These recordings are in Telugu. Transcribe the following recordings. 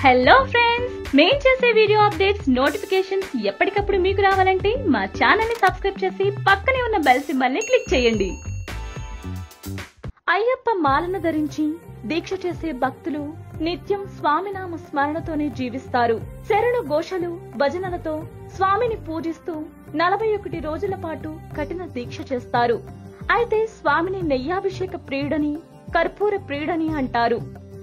హలో ఫ్రెండ్స్ మేం చేసే వీడియో అప్డేట్స్ నోటిఫికేషన్స్ ఎప్పటికప్పుడు మీకు రావాలంటే మా ఛానల్ ని సబ్స్క్రైబ్ చేసి పక్కనే ఉన్న బెల్ సింబల్ ని క్లిక్ చేయండి అయ్యప్ప మాలను ధరించి దీక్ష చేసే భక్తులు నిత్యం స్వామినామ స్మరణతోనే జీవిస్తారు శరణు ఘోషలు భజనలతో స్వామిని పూజిస్తూ నలభై ఒకటి రోజుల పాటు కఠిన దీక్ష చేస్తారు అయితే స్వామిని నెయ్యాభిషేక ప్రియుడని కర్పూర ప్రియుడని అంటారు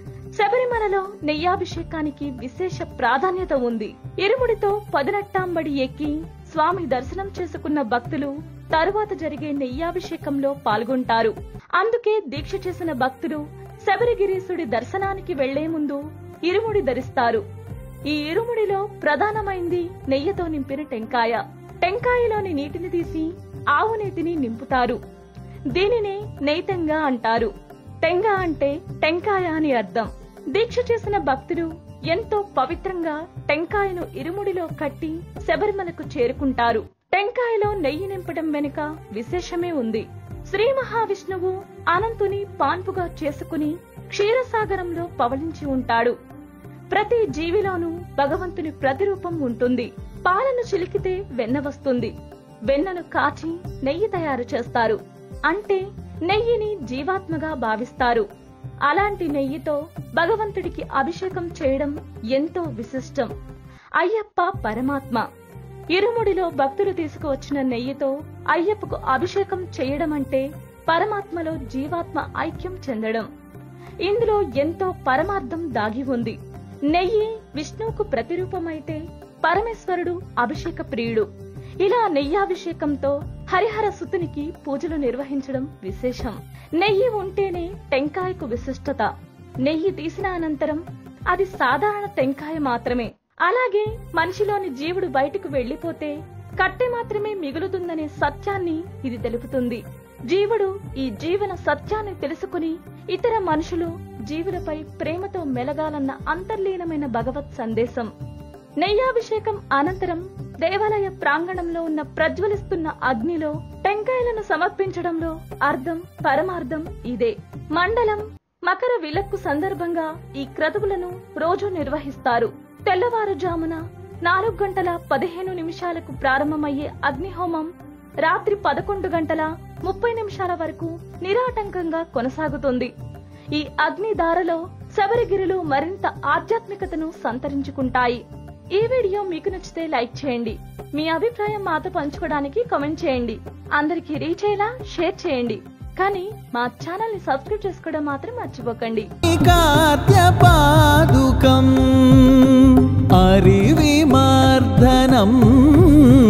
శబరిమలలో నెయ్యాభిషేకానికి విశేష ప్రాధాన్యత ఉంది ఇరుముడితో పదినెట్టాంబడి ఎక్కి స్వామి దర్శనం చేసుకున్న భక్తులు తరువాత జరిగే నెయ్యాభిషేకంలో పాల్గొంటారు అందుకే దీక్ష చేసిన భక్తులు శబరిగిరీసుడి దర్శనానికి వెళ్లే ముందు ఇరుముడి ధరిస్తారు ఈ ఇరుముడిలో ప్రధానమైంది నెయ్యితో నింపిన టెంకాయ టెంకాయలోని నీటిని తీసి ఆవు నీటిని నింపుతారు దీనినే నెయ్తంగా అంటారు టెంగ అంటే టెంకాయ అని అర్థం దీక్ష చేసిన భక్తులు ఎంతో పవిత్రంగా టెంకాయను ఇరుముడిలో కట్టి శబరిమలకు చేరుకుంటారు టెంకాయలో నెయ్యి నింపడం వెనుక విశేషమే ఉంది శ్రీ మహావిష్ణువు అనంతుని పాన్పుగా చేసుకుని క్షీరసాగరంలో పవలించి ఉంటాడు ప్రతి జీవిలోనూ భగవంతుని ప్రతిరూపం ఉంటుంది పాలను చిలికితే వెన్న వస్తుంది వెన్నను కాచి నెయ్యి తయారు చేస్తారు అంటే నెయ్యిని జీవాత్మగా భావిస్తారు అలాంటి నెయ్యితో భగవంతుడికి అభిషేకం చేయడం ఎంతో విశిష్టం అయ్యప్ప పరమాత్మ ఇరుముడిలో భక్తులు తీసుకువచ్చిన నెయ్యితో అయ్యప్పకు అభిషేకం చేయడం అంటే పరమాత్మలో జీవాత్మ ఐక్యం చెందడం ఇందులో ఎంతో పరమార్థం దాగి ఉంది నెయ్యి విష్ణువుకు ప్రతిరూపమైతే పరమేశ్వరుడు అభిషేక ప్రియుడు ఇలా నెయ్యాభిషేకంతో హరిహర సుతునికి పూజలు నిర్వహించడం విశేషం నెయ్యి ఉంటేనే టెంకాయకు విశిష్టత నెయ్యి తీసిన అనంతరం అది సాధారణ టెంకాయ మాత్రమే అలాగే మనిషిలోని జీవుడు బయటకు వెళ్లిపోతే కట్టె మాత్రమే మిగులుతుందనే సత్యాన్ని ఇది తెలుపుతుంది జీవుడు ఈ జీవన సత్యాన్ని తెలుసుకుని ఇతర మనుషులు జీవులపై ప్రేమతో మెలగాలన్న అంతర్లీనమైన భగవత్ సందేశం నెయ్యాభిషేకం అనంతరం దేవాలయ ప్రాంగణంలో ఉన్న ప్రజ్వలిస్తున్న అగ్నిలో టెంకాయలను సమర్పించడంలో అర్థం పరమార్థం ఇదే మండలం మకర విలక్కు సందర్భంగా ఈ క్రతువులను రోజు నిర్వహిస్తారు తెల్లవారుజామున నాలుగు గంటల పదిహేను నిమిషాలకు ప్రారంభమయ్యే అగ్నిహోమం రాత్రి పదకొండు గంటల ముప్పై నిమిషాల వరకు నిరాటంకంగా కొనసాగుతుంది ఈ అగ్నిధారలో శబరిగిరులు మరింత ఆధ్యాత్మికతను సంతరించుకుంటాయి ఈ వీడియో మీకు నచ్చితే లైక్ చేయండి మీ అభిప్రాయం మాతో పంచుకోవడానికి కామెంట్ చేయండి అందరికీ రీచ్ అయ్యేలా షేర్ చేయండి కానీ మా ఛానల్ ని సబ్స్క్రైబ్ చేసుకోవడం మాత్రం మర్చిపోకండి కాత్యపాదుకం అరివిమర్దనం